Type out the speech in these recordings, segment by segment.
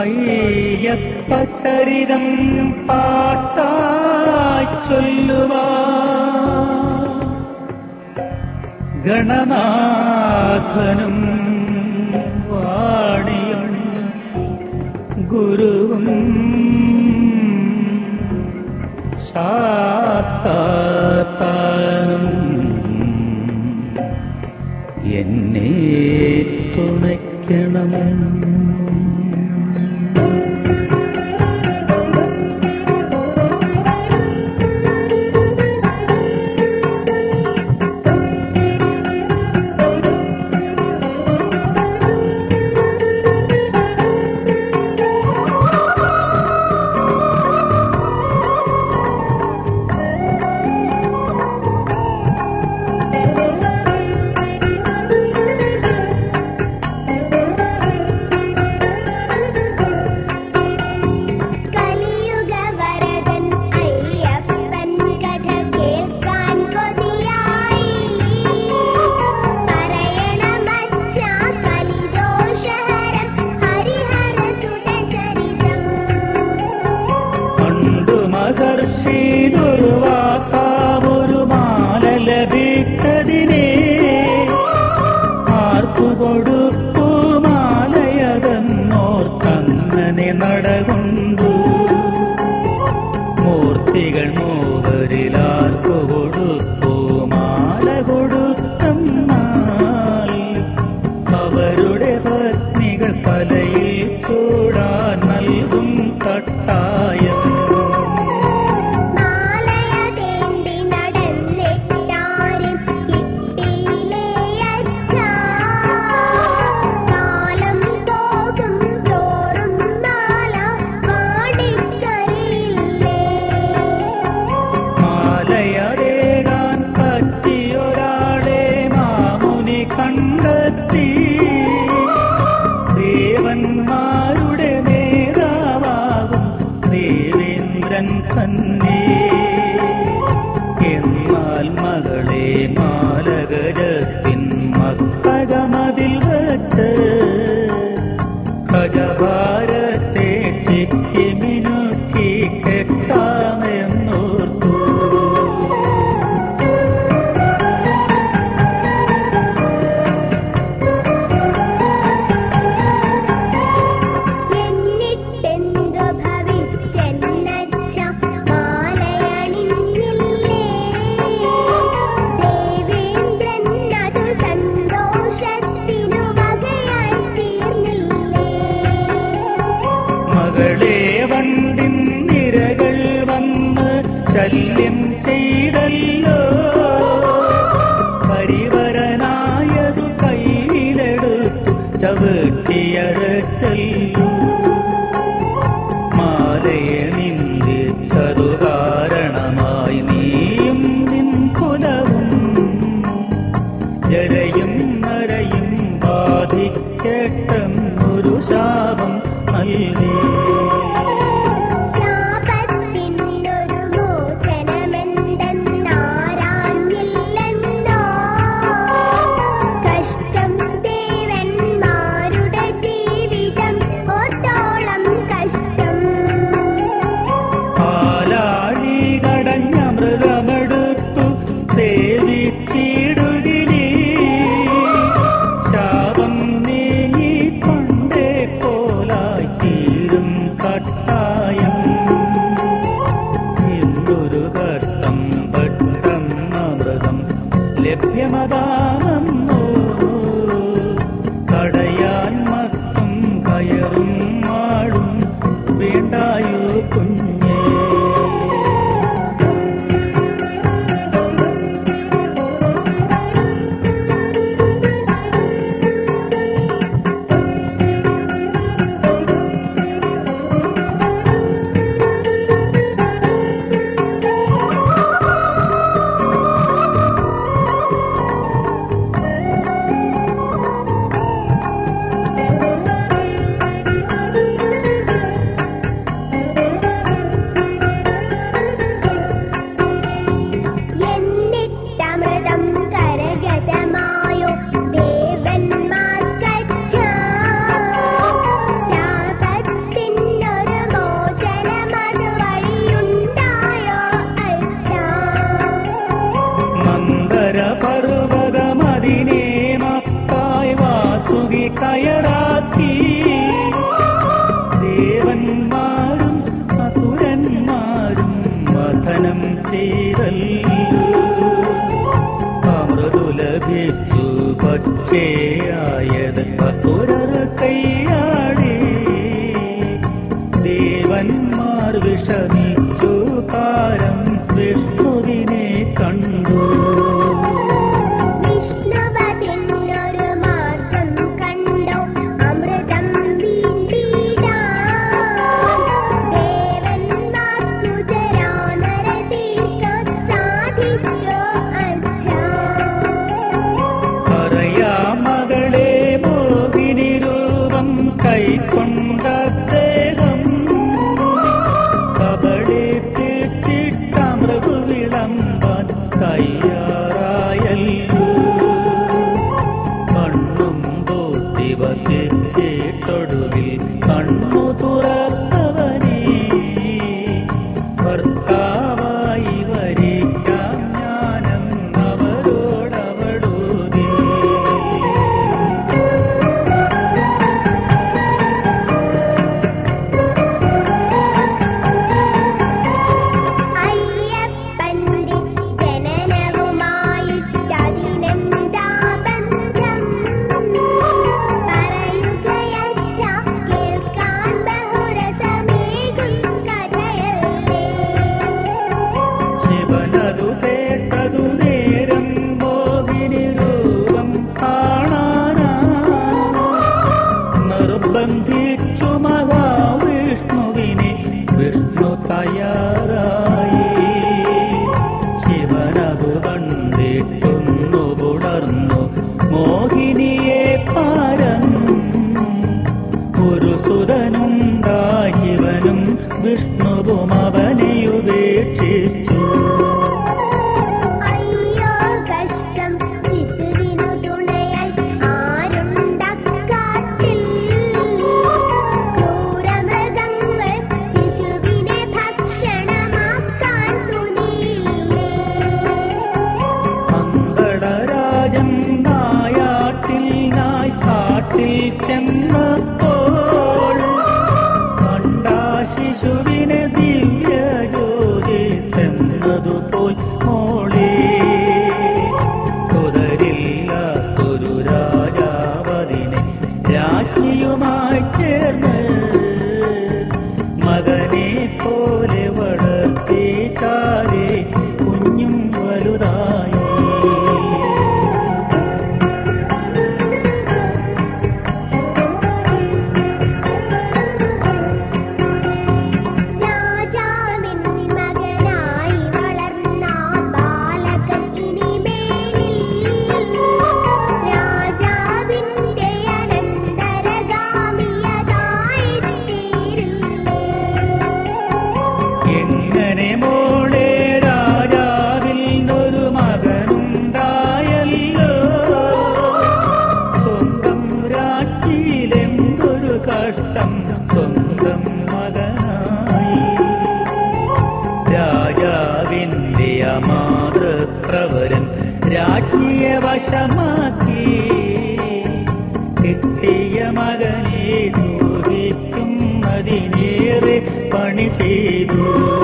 അയ്യപ്പചരിതം പാട്ടായി ചൊല്ലുവാ ഗണനാഥനും വാണിയും ഗുരുവും ശാസ്താനും എന്നെ തുണയ്ക്കണം കലിയുഗവരദൻ അയ്യപ്പൻ കഥ കേൾക്കാൻ കൊതിയായി പറയണമച്ചാ കലിദോഷഹരം ഹരിഹരസുതചരിതം പണ്ടു മഹർഷി ദുർവാസാവൊരു മാല ലഭിച്ചതിനെ ആർക്കു കൊടുത്തു മാലയതെന്നോർത്തങ്ങനെ നടകൊണ്ടു മൂർത്തികൾ മൂവരിലാർക്കു കൊടുത്തു മാല കൊടുത്തെന്നാൽ അവരുടെ പത്നികൾ തലയിൽ ചൂടാൻ നൽകും കട്ടായം മാലയതേണ്ടി നടന്നിട്ടാരും കിട്ടിയില്ലേ അച്ഛാ കാലം പോകും തോറും മാല പാടിക്കറിയില്ലേ മാലയറേകാൻ പറ്റിയൊരാളെ മാമുനി കണ്ടെത്തി ദേവന്മാരുടെ നേതാവാകും ദേവേന്ദ്രൻ തന്നെ എന്നാൽ മകളെ മാലഗജത്തിൻ മസ്തകമതിൽ വച്ച് ഗജഭാരത്തെ ചിക്കി മിനുക്കി കെട്ടാമെന്നോർത്തു എന്നിട്ടെന്തു ഭവിച്ചെന്നച്ച മാലയണിഞ്ഞില്ലേ ദേവേന്ദ്രൻ അതു സന്തോഷത്തിനു വകയായി തീർന്നില്ലേ മകളെ വണ്ടിൻ നിരകൾ വന്ന് ശല്യം ചെയ്തല്ലോ പരിവരനായതു കയ്യിലെടുത്തു ചവിട്ടിയരച്ചല്ലോ മാലയെ നിന്ദിച്ചതു കാരണമായി നീയും നിൻ കുലവും ജരയും നരയും ബാധിക്കട്ടെന്നൊരു ശാപം നൽകി ശാപത്തിനൊരു മോചനമെന്തെന്നാരാഞ്ഞില്ലെന്നോ കഷ്ടം ദേവന്മാരുടെ ജീവിതം ഓത്തോളം കഷ്ടം പാലാഴി കടഞ്ഞ മൃഗമെടുത്തു സേവിച്ചിടുകിലേ ശാപം നീങ്ങി പണ്ടേ പോലായി തീരും കട്ടായം എന്തൊരു ഘട്ടം ഭട്ടം അമൃതം ലഭ്യമതാണെന്നോ കടയാൻ മത്തും കയറും മാടും വേണ്ടായോ കുഞ്ഞേ പർവതമതിനെ മക്കായി വാസുകി കയറാക്കി ദേവന്മാരും അസുരന്മാരും വധനം ചെയ്തല്ലോ അമൃതു ലഭിച്ചു പക്ഷേയായത് അസുരർ കൈയാടി ദേവന്മാർ വിഷമിച്ചു കാരം വിഷ്ണുവിനെ കണ്ടു വിഷ്ണുവതിനൊരു മാർഗം കണ്ടോ അമൃതം വീണ്ടിടാൻ ദേവന്മാർക്കു ജരാനര തീർക്കാൻ സാധിച്ചോ അച്ഛാ പറയാ മകളെ മോഹിനി രൂപം കൈക്കൊണ്ട ദേഹം കബളെ തീർച്ചിട്ടമൃതു വിളമ്പാൻ തയ്യാറായല്ലോ കണ്ണും തോട്ടി വസിച്ചിട്ടൊടുവിൽ കണ്ണു തുറത്തവനെ ഭർത്താവായി വരിക്കാം ജ്ഞാനം അവരോടവളൂതി അയ്യപ്പന്റെ ജനനവുമായിട്ടതിനെന്താ ബന്ധം പറയുകയച്ച കേൾക്കാൻ ബഹുരസമേകും കഥയല്ലേ ശിവനതു കേട്ടതു നേരം മോഹിനി രൂപം കാണാനാ നിർബന്ധിച്ചു മഹാവിഷ്ണുവിനെ വിഷ്ണു തയ്യാറായി ശിവനതു കണ്ടിട്ടൊന്നു പുണർന്നു മോഹിനിയെ പാരം ഒരു സുതനുണ്ടാ ശിവനും വിഷ്ണുവും അവനെയുപേക്ഷിച്ചു അയ്യോ കഷ്ടം ശിശുവിനു തുണയായി ആരുണ്ടക്കാട്ടിൽ ക്രൂരമൃഗങ്ങൾ ശിശുവിനെ ഭക്ഷണമാക്കാൻ തുനിയില്ലേ അങ്കടരാജൻ നായാട്ടിൽ നായ് കാട്ടിൽ ചെന്നപ്പോൾ കണ്ടാ ശിശുവിനെ ദിവ്യ ജ്യോതിസെന്നതുപോൽ മോളെ സുതരില്ലാത്തൊരു രാജാവതിനെ രാജ്ഞിയുമായി ചേർന്ന് മകനെ പോലെ വളർത്തി ചാരെ കുഞ്ഞും വലുതായി രാജാവിൻ മകനായി വളർന്ന ബാലകൻ ഇനിമേലിൽ രാജാവിന്റെ അനന്തരഗാമിയതായിത്തീരില്ലേ എങ്ങനെ മോളെ രാജാവിൽ നിന്നൊരു മകനുണ്ടായല്ലോ സ്വന്തം രാജ്ഞിയിലെന്തൊരു കഷ്ടം സ്വന്തം മകനായി രാജാവിന്റെ അമാതൃപ്രവരൻ രാജ്ഞിയെ വശമാക്കി കിട്ടിയ മകനെ ദൂഹിക്കും അതിനേറെ പണി ചെയ്തു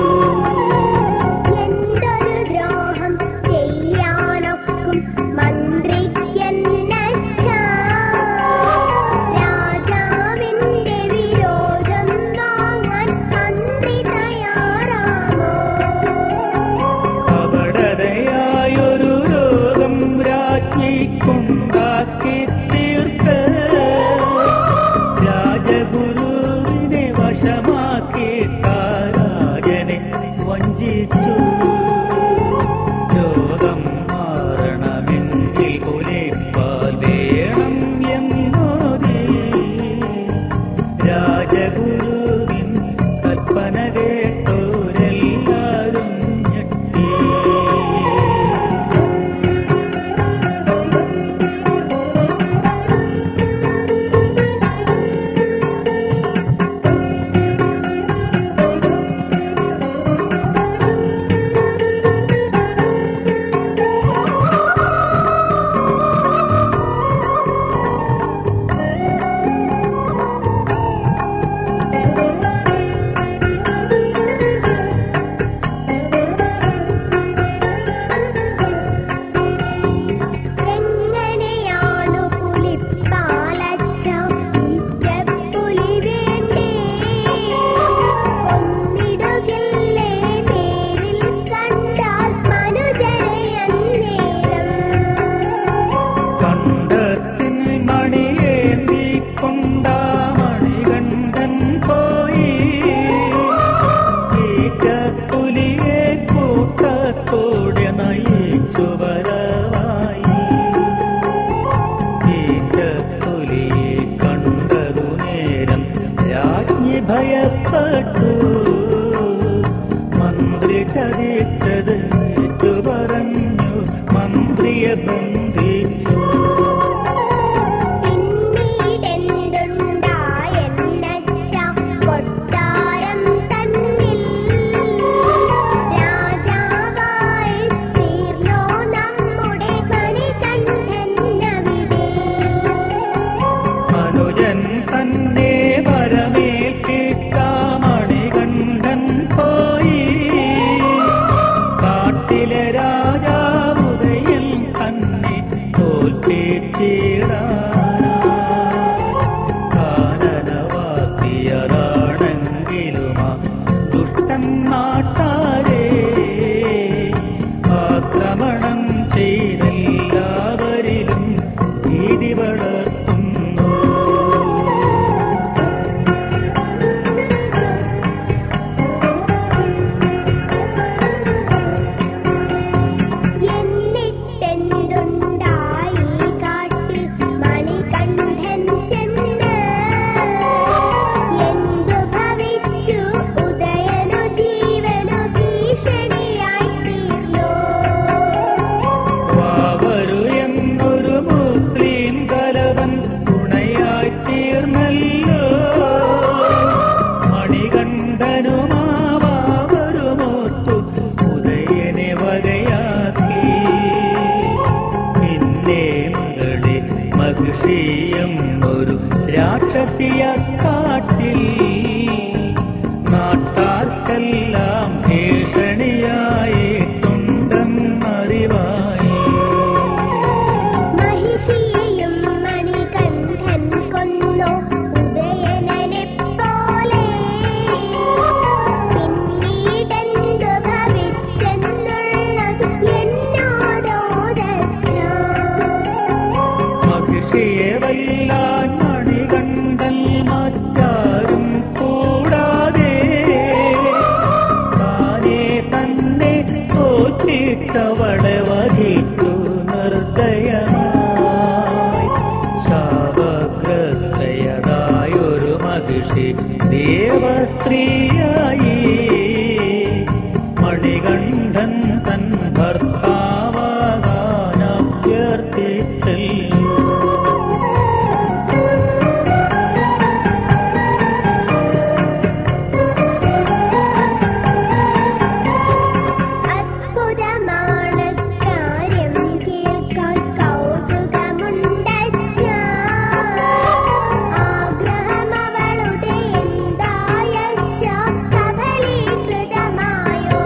എന്തൊരു ദ്രോഹം ചെയ്യാനൊക്കും മന്ത്രിക്കെന്നച്ചാ രാജാവിന്റെ വിരോധം വാങ്ങാൻ മന്ത്രി തയ്യാറാമോ കപടതയായൊരു രോഗം രാജ്ഞിക്കുണ്ടാക്കി തീർത്ത് രാജഗുരുവിനെ വശമാക്കി രാജനെ ബന്ധിച്ചു പിന്നീടെന്തുണ്ടായെന്നച്ച കൊട്ടാരം തന്നിൽ രാജാവായി തീർന്നോ നമ്മുടെ മണികണ്ഠനവിടെ അനുജൻ തന്നെ വരമേൽപ്പിച്ച മണികണ്ഠൻ പോയി കാട്ടിലെ രാജാവുദയൻ തന്നെ തോൽപ്പിച്ചിടാ കാനനവാസിയതാണെങ്കിലും ആ ദുഷ്ടൻ നാട്ടാരെ ആക്രമണം ചെയ്തെല്ലാവരിലും ഭീതി വളർത്തുന്നു എന്നിട്ടെന്തുണ്ടായി കാട്ടിൽ മണികണ്ഠൻ ചെന്ന് എന്തു ഭവിച്ചു ഉദയനു ജീവനു ഭീഷണിയായി തീർന്നു വാവരു എന്നൊരു മുസ്ലിം കലവൻ തുണയായി തീർന്നല്ലോ മണികണ്ഠനുമാവാവരുമോർത്തു ഉദയനെ വകയാക്കി പിന്നെ മകളെ മഹിഷിയും ഒരു രാക്ഷസിയ കാട്ടിൽ നാട്ടാർക്കെല്ലാം ഭീഷണിയായിട്ടുണ്ടെന്നറിവായി മഹിഷിയെയും മണികണ്ഠൻ കൊന്നു ഉദയനനെ പോലെ പിന്നീടെന്തു ഭവിച്ചെന്നുള്ളത് എന്നോടോദത്ര മഹിഷിയെ വല്ലാൻ മണികണ്ഠൻ മറ്റാരും കൂടാതെ താനെ തന്നെ തോറ്റിച്ചവളെ വധിച്ചു നിർദ്ദയമായി ശാപഗ്രസ്തയതായൊരു മഹിഷി ദേവസ്ത്രീയായി മണികണ്ഠൻ തൻ ഭർത്താവാകാൻ അഭ്യർത്ഥിച്ചല്ലോ അത്ഭുതമാണ് കാര്യം കേൾക്കാൻ കൗതുകമുണ്ടച്ച ആഗ്രഹം അവളുടെ എന്തായച്ച സഫലീകൃതമായോ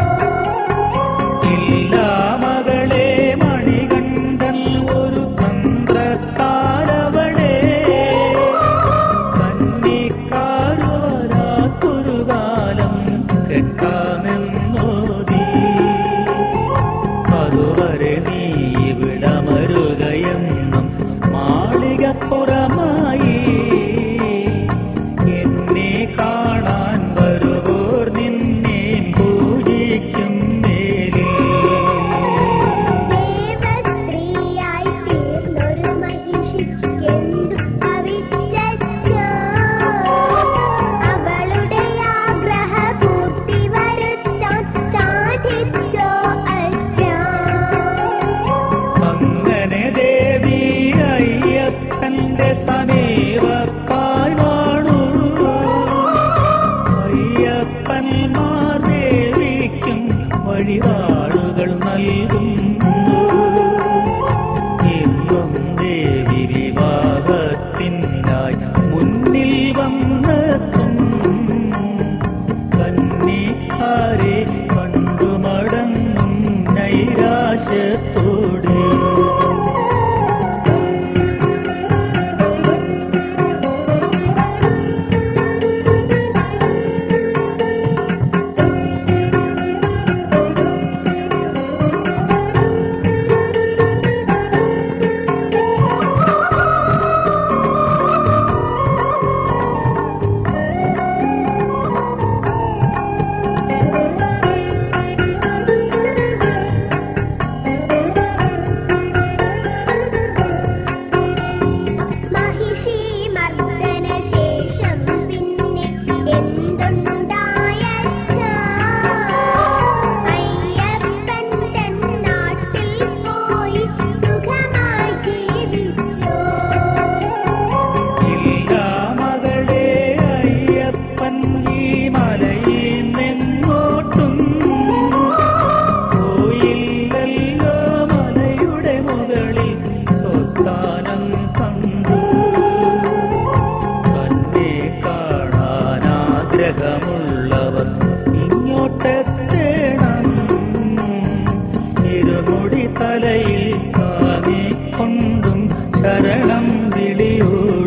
ഇല്ല മകളെ മണികണ്ഠൻ ഒരു തന്ത്രക്കാരവളെ കന്നിക്കാരുവരാത്തൊരു കാലം കെട്ടാമെന്നോതി അതുവരെ നീ വിടമരുകയെന്നും മാളികപ്പുറമായി എന്നെ കാണാൻ വരുവോർ നിന്നെ പൂജിക്കും മേലിൽ ദേവസ്ത്രീയായി തീർന്നൊരു മഹിഷിക്കെന്തു ഭവിച്ചച്ച അവളുടെ ആഗ്രഹപൂർത്തി വരുത്താൻ സാധിച്ചോ അച്ഛ അങ്ങനെ ദേവി അയ്യപ്പന്റെ സമീപക്കായി വാണു അയ്യപ്പന്മാർ ദേവിക്കും വഴിപാടുകൾ നൽകുന്നു ഇന്നും ദേവി വിവാഹത്തിനായി മുന്നിൽ വന്നെത്തും കന്നിക്കാരെ കണ്ടു മടങ്ങും നൈരാശ്യത്തോടെ ദേവ മുടി തലയിൽ താങ്ങിക്കൊണ്ടും ശരണം വിളിയോടുന്നു